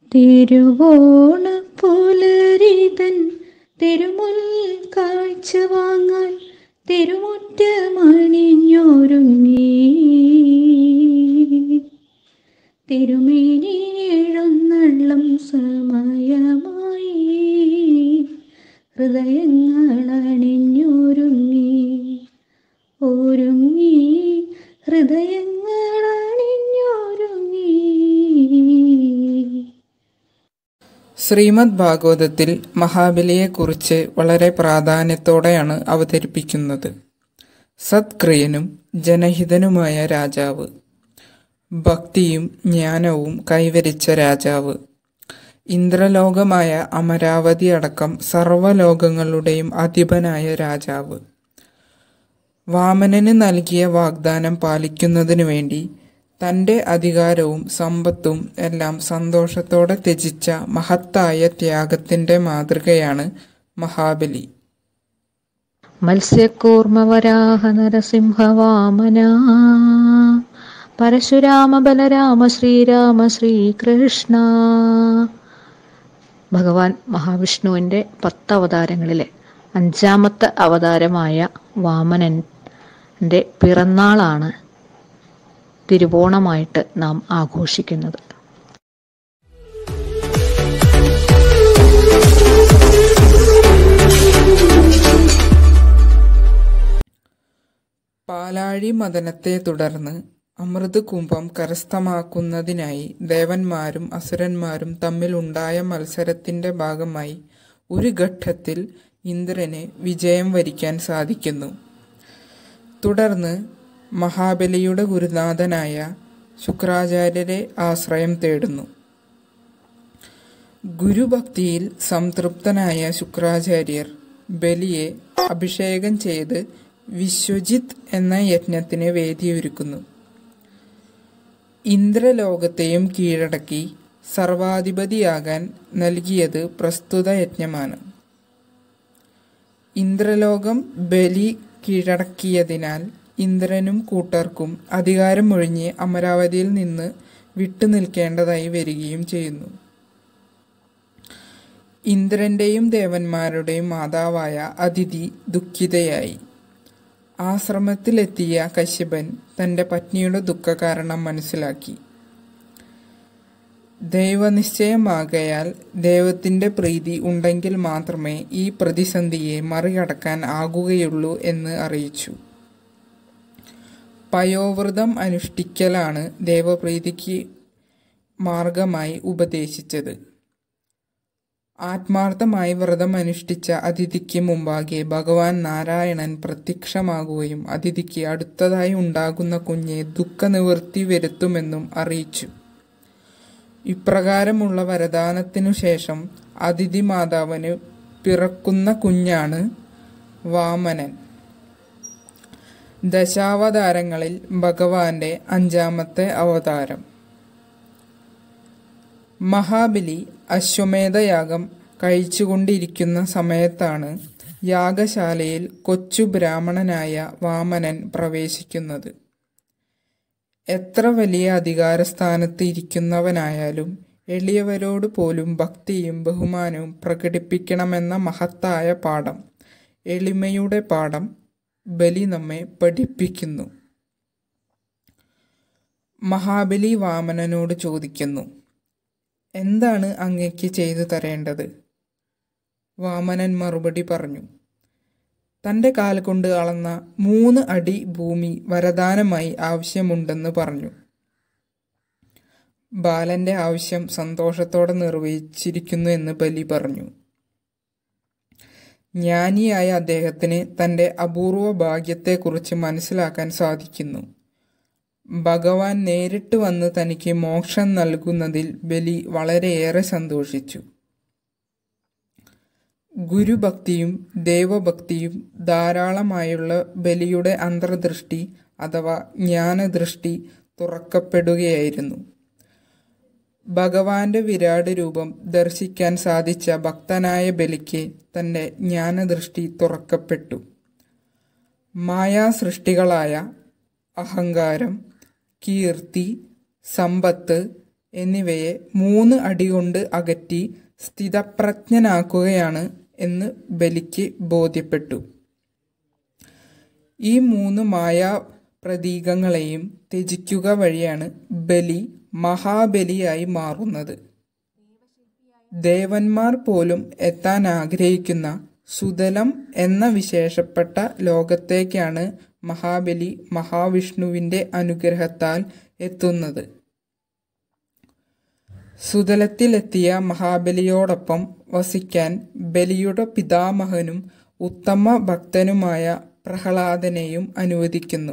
തിരുവോണ പുലരിതൻ തിരുമുൽ കാഴ്ച വാങ്ങാൻ തിരുമുറ്റമണിഞ്ഞൊരുങ്ങി തിരുമേനി എഴുന്നള്ളം സമയമായി ഹൃദയങ്ങൾ അണിഞ്ഞൊരുങ്ങി ഒരുങ്ങി ഹൃദയങ്ങൾ അണിഞ്ഞൊരുങ്ങി ശ്രീമദ് ഭാഗവതത്തിൽ മഹാബലിയെക്കുറിച്ച് വളരെ പ്രാധാന്യത്തോടെയാണ് അവതരിപ്പിക്കുന്നത് സത്ക്രിയനും ജനഹിതനുമായ രാജാവ് ഭക്തിയും ജ്ഞാനവും കൈവരിച്ച രാജാവ് ഇന്ദ്രലോകമായ അമരാവതി അടക്കം സർവ്വലോകങ്ങളുടെയും അധിപനായ രാജാവ് വാമനന് നൽകിയ വാഗ്ദാനം പാലിക്കുന്നതിനു വേണ്ടി തൻ്റെ അധികാരവും സമ്പത്തും എല്ലാം സന്തോഷത്തോടെ ത്യജിച്ച മഹത്തായ ത്യാഗത്തിൻ്റെ മാതൃകയാണ് മഹാബലി മത്സ്യക്കൂർമ്മവരാഹ നരസിംഹവാമന പരശുരാമ ബലരാമ ശ്രീരാമ ശ്രീകൃഷ്ണ ഭഗവാൻ മഹാവിഷ്ണുവിൻ്റെ പത്ത് അവതാരങ്ങളിലെ അഞ്ചാമത്തെ അവതാരമായ വാമനൻ്റെ പിറന്നാളാണ് തിരുവോണമായിട്ട് നാം ആഘോഷിക്കുന്നത് പാലാഴി മദനത്തെ തുടർന്ന് അമൃത് കുംഭം കരസ്ഥമാക്കുന്നതിനായി ദേവന്മാരും അസുരന്മാരും തമ്മിലുണ്ടായ മത്സരത്തിന്റെ ഭാഗമായി ഒരു ഘട്ടത്തിൽ ഇന്ദ്രന് വിജയം വരിക്കാൻ സാധിക്കുന്നു തുടർന്ന് മഹാബലിയുടെ ഗുരുനാഥനായ ശുക്രാചാര്യരെ ആശ്രയം തേടുന്നു ഗുരുഭക്തിയിൽ സംതൃപ്തനായ ശുക്രാചാര്യർ ബലിയെ അഭിഷേകം ചെയ്ത് വിശ്വജിത്ത് എന്ന യജ്ഞത്തിന് വേദിയൊരുക്കുന്നു ഇന്ദ്രലോകത്തെയും കീഴടക്കി സർവാധിപതിയാകാൻ നൽകിയത് പ്രസ്തുത യജ്ഞമാണ് ഇന്ദ്രലോകം ബലി കീഴടക്കിയതിനാൽ ഇന്ദ്രനും കൂട്ടർക്കും അധികാരമൊഴിഞ്ഞ് അമരാവതിയിൽ നിന്ന് വിട്ടുനിൽക്കേണ്ടതായി വരികയും ചെയ്യുന്നു ഇന്ദ്രന്റെയും ദേവന്മാരുടെയും മാതാവായ അതിഥി ദുഃഖിതയായി ആശ്രമത്തിലെത്തിയ കശ്യപൻ തന്റെ പത്നിയുടെ ദുഃഖകാരണം മനസ്സിലാക്കി ദൈവനിശ്ചയമാകയാൽ ദൈവത്തിന്റെ പ്രീതി ഉണ്ടെങ്കിൽ മാത്രമേ ഈ പ്രതിസന്ധിയെ മറികടക്കാൻ ആകുകയുള്ളൂ എന്ന് അറിയിച്ചു പയോവ്രതം അനുഷ്ഠിക്കലാണ് ദേവപ്രീതിക്ക് മാർഗമായി ഉപദേശിച്ചത് ആത്മാർത്ഥമായി വ്രതം അനുഷ്ഠിച്ച അതിഥിക്ക് മുമ്പാകെ ഭഗവാൻ നാരായണൻ പ്രത്യക്ഷമാകുകയും അതിഥിക്ക് അടുത്തതായി ഉണ്ടാകുന്ന കുഞ്ഞെ ദുഃഖനിവൃത്തി വരുത്തുമെന്നും അറിയിച്ചു ഇപ്രകാരമുള്ള വരദാനത്തിനു ശേഷം അതിഥി മാതാവിന് പിറക്കുന്ന കുഞ്ഞാണ് വാമനൻ ദശാവതാരങ്ങളിൽ ഭഗവാന്റെ അഞ്ചാമത്തെ അവതാരം മഹാബലി അശ്വമേധയാഗം കഴിച്ചുകൊണ്ടിരിക്കുന്ന സമയത്താണ് യാഗശാലയിൽ കൊച്ചു ബ്രാഹ്മണനായ വാമനൻ പ്രവേശിക്കുന്നത് എത്ര വലിയ അധികാരസ്ഥാനത്ത് ഇരിക്കുന്നവനായാലും എളിയവരോട് പോലും ഭക്തിയും ബഹുമാനവും പ്രകടിപ്പിക്കണമെന്ന മഹത്തായ പാഠം എളിമയുടെ പാഠം ബലി നമ്മെ പഠിപ്പിക്കുന്നു മഹാബലി വാമനനോട് ചോദിക്കുന്നു എന്താണ് അങ്ങയ്ക്ക് ചെയ്തു തരേണ്ടത് വാമനൻ മറുപടി പറഞ്ഞു തൻ്റെ കാൽ കൊണ്ട് അളന്ന മൂന്ന് അടി ഭൂമി വരദാനമായി ആവശ്യമുണ്ടെന്ന് പറഞ്ഞു ബാലന്റെ ആവശ്യം സന്തോഷത്തോടെ നിർവഹിച്ചിരിക്കുന്നു എന്ന് ബലി പറഞ്ഞു ജ്ഞാനിയായ അദ്ദേഹത്തിന് തൻ്റെ അപൂർവ ഭാഗ്യത്തെക്കുറിച്ച് മനസ്സിലാക്കാൻ സാധിക്കുന്നു ഭഗവാൻ നേരിട്ട് വന്ന് തനിക്ക് മോക്ഷം നൽകുന്നതിൽ ബലി വളരെയേറെ സന്തോഷിച്ചു ഗുരുഭക്തിയും ദേവഭക്തിയും ധാരാളമായുള്ള ബലിയുടെ അന്തർദൃഷ്ടി അഥവാ ജ്ഞാനദൃഷ്ടി തുറക്കപ്പെടുകയായിരുന്നു ഭഗവാന്റെ വിരാട് രൂപം ദർശിക്കാൻ സാധിച്ച ഭക്തനായ ബലിക്ക് തന്റെ ജ്ഞാനദൃഷ്ടി തുറക്കപ്പെട്ടു മായാസൃഷ്ടികളായ അഹങ്കാരം കീർത്തി സമ്പത്ത് എന്നിവയെ മൂന്ന് അടികൊണ്ട് അകറ്റി സ്ഥിതപ്രജ്ഞനാക്കുകയാണ് എന്ന് ബലിക്ക് ബോധ്യപ്പെട്ടു ഈ മൂന്ന് മായാ പ്രതീകങ്ങളെയും ത്യജിക്കുക വഴിയാണ് ബലി മഹാബലിയായി മാറുന്നത് ദേവന്മാർ പോലും എത്താൻ ആഗ്രഹിക്കുന്ന സുതലം എന്ന വിശേഷപ്പെട്ട ലോകത്തേക്കാണ് മഹാബലി മഹാവിഷ്ണുവിൻ്റെ അനുഗ്രഹത്താൽ എത്തുന്നത് സുതലത്തിലെത്തിയ മഹാബലിയോടൊപ്പം വസിക്കാൻ ബലിയുടെ പിതാമഹനും ഉത്തമ ഭക്തനുമായ പ്രഹ്ലാദനെയും അനുവദിക്കുന്നു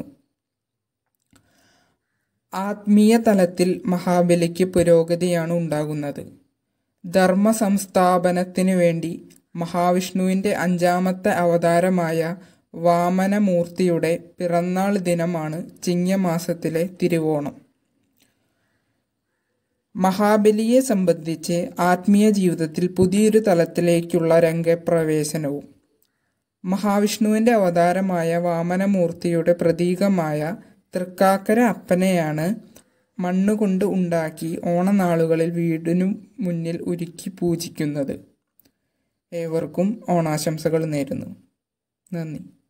ആത്മീയ തലത്തിൽ മഹാബലിക്ക് പുരോഗതിയാണ് ഉണ്ടാകുന്നത് ധർമ്മ സംസ്ഥാപനത്തിനു വേണ്ടി മഹാവിഷ്ണുവിൻ്റെ അഞ്ചാമത്തെ അവതാരമായ വാമനമൂർത്തിയുടെ പിറന്നാൾ ദിനമാണ് ചിങ്ങമാസത്തിലെ തിരുവോണം മഹാബലിയെ സംബന്ധിച്ച് ആത്മീയ ജീവിതത്തിൽ പുതിയൊരു തലത്തിലേക്കുള്ള രംഗപ്രവേശനവും മഹാവിഷ്ണുവിൻ്റെ അവതാരമായ വാമനമൂർത്തിയുടെ പ്രതീകമായ തൃക്കാക്കര അപ്പനെയാണ് മണ്ണുകൊണ്ട് ഉണ്ടാക്കി ഓണനാളുകളിൽ വീടിനു മുന്നിൽ ഒരുക്കി പൂജിക്കുന്നത് ഏവർക്കും ഓണാശംസകൾ നേരുന്നു നന്ദി